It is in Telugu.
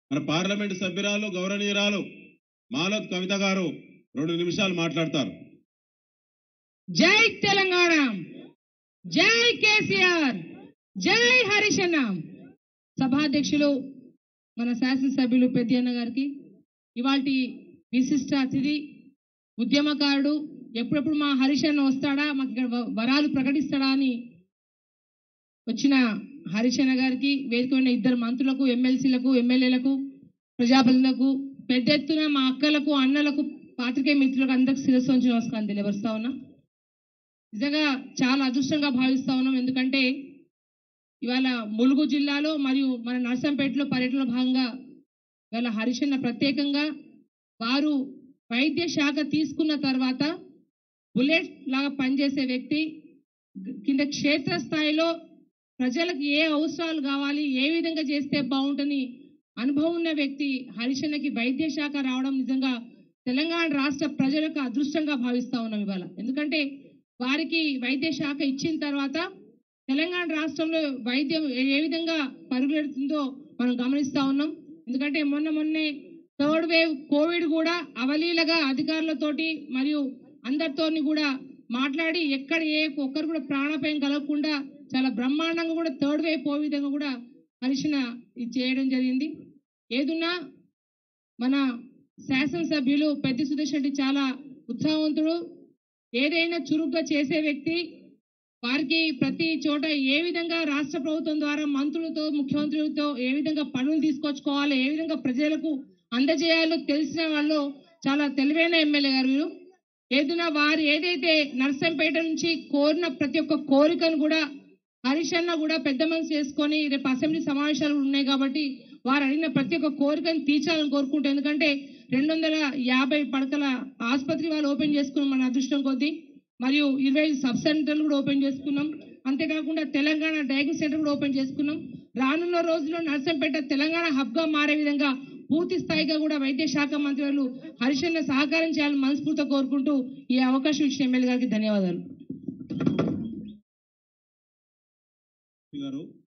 మన పార్లమెంట్ సభ్యురాలు గౌరవనీయురాలు మాలోత్ కవిత గారు రెండు నిమిషాలు మాట్లాడతారు జై తెలంగాణ జై కేసీఆర్ జై హరిశన్న సభాధ్యక్షులు మన శాసనసభ్యులు పెద్దన్న గారికి ఇవాల్టి విశిష్ట అతిథి ఉద్యమకారుడు ఎప్పుడెప్పుడు మా హరిశన్న వస్తాడా మాకు ఇక్కడ వ- వరాలు ప్రకటిస్తాడా అని వచ్చిన హరిశన్న గారికి వేదిక ఉన్న ఇద్దరు మంత్రులకు ఎమ్మెల్సీలకు ఎమ్మెల్యేలకు ప్రజాప్రతినిధులకు పెద్ద ఎత్తున మా అక్కలకు అన్నలకు పాత్రికేయ మిత్రులకు అందరికి శిరస్సు వంచి నమస్కారం తెలియపరుస్తా ఉన్నా నిజంగా చాలా అదృష్టంగా భావిస్తా ఉన్నాం ఎందుకంటే ఇవాళ ములుగు జిల్లాలో మరియు మన నర్సంపేటలో పర్యటనలో భాగంగా ఇవాళ హరిశన్న ప్రత్యేకంగా వారు వైద్య శాఖ తీసుకున్న తర్వాత బుల్లెట్ లాగా పనిచేసే వ్యక్తి కింద క్షేత్రస్థాయిలో ప్రజలకు ఏ అవసరాలు కావాలి ఏ విధంగా చేస్తే బాగుంటుంది అనుభవం ఉన్న వ్యక్తి హరిశన్నకి వైద్య శాఖ రావడం నిజంగా తెలంగాణ రాష్ట్ర ప్రజలకు అదృష్టంగా భావిస్తా ఉన్నాం ఇవాళ ఎందుకంటే వారికి వైద్య శాఖ ఇచ్చిన తర్వాత తెలంగాణ రాష్ట్రంలో వైద్యం ఏ- ఏ విధంగా పరుగులెడుతుందో మనం గమనిస్తా ఉన్నాం ఎందుకంటే మొన్న మొన్నే థర్డ్ వేవ్ కోవిడ్ కూడా అవలీలగా అధికారులతోటి మరియు అందరితోని కూడా మాట్లాడి ఎక్కడ ఏ ఒక్కరు కూడా ప్రాణాపాయం కలగకుండా చాలా బ్రహ్మాండంగా కూడా థర్డ్ వేవ్ పో విధంగా కూడా హరిశన ఇది చేయడం జరిగింది ఏదున్నా మన శాసనసభ్యులు పెద్ద సురేష్ రెడ్డి చాలా ఉత్సాహవంతుడు ఏదైనా చురుగ్గా చేసే వ్యక్తి వారికి ప్రతి చోట ఏ విధంగా రాష్ట్ర ప్రభుత్వం ద్వారా మంత్రులతో ముఖ్యమంత్రులతో ఏ విధంగా పనులు తీసుకొచ్చుకోవాలి ఏ విధంగా ప్రజలకు అందజేయాలో తెలిసిన వాళ్ళు చాలా తెలివైన ఎమ్మెల్యే గారు వీరు ఏదైనా వారు ఏదైతే నర్సంపేట నుంచి కోరిన ప్రతి ఒక్క కోరికను కూడా హరీష్ అన్న కూడా పెద్ద మనసు చేసుకొని రేపు అసెంబ్లీ సమావేశాలు ఉన్నాయి కాబట్టి వారు అడిగిన ప్రతి ఒక్క కోరికను తీర్చాలని కోరుకుంటాం ఎందుకంటే రెండు వందల యాభై పడకల ఆసుపత్రి వాళ్ళు ఓపెన్ చేసుకున్నాం మన అదృష్టం కొద్దీ మరియు ఇరవై ఐదు సబ్ సెంటర్లు కూడా ఓపెన్ చేసుకున్నాం అంతేకాకుండా తెలంగాణ డయాగ్నోస్ సెంటర్ కూడా ఓపెన్ చేసుకున్నాం రానున్న రోజుల్లో నర్సంపేట తెలంగాణ హబ్గా మారే విధంగా పూర్తి స్థాయిగా కూడా వైద్య శాఖ మంత్రి వాళ్ళు హరిశన్న సహకారం చేయాలని మనస్ఫూర్తిగా కోరుకుంటూ ఈ అవకాశం ఇచ్చిన ఎమ్మెల్యే గారికి ధన్యవాదాలు గారు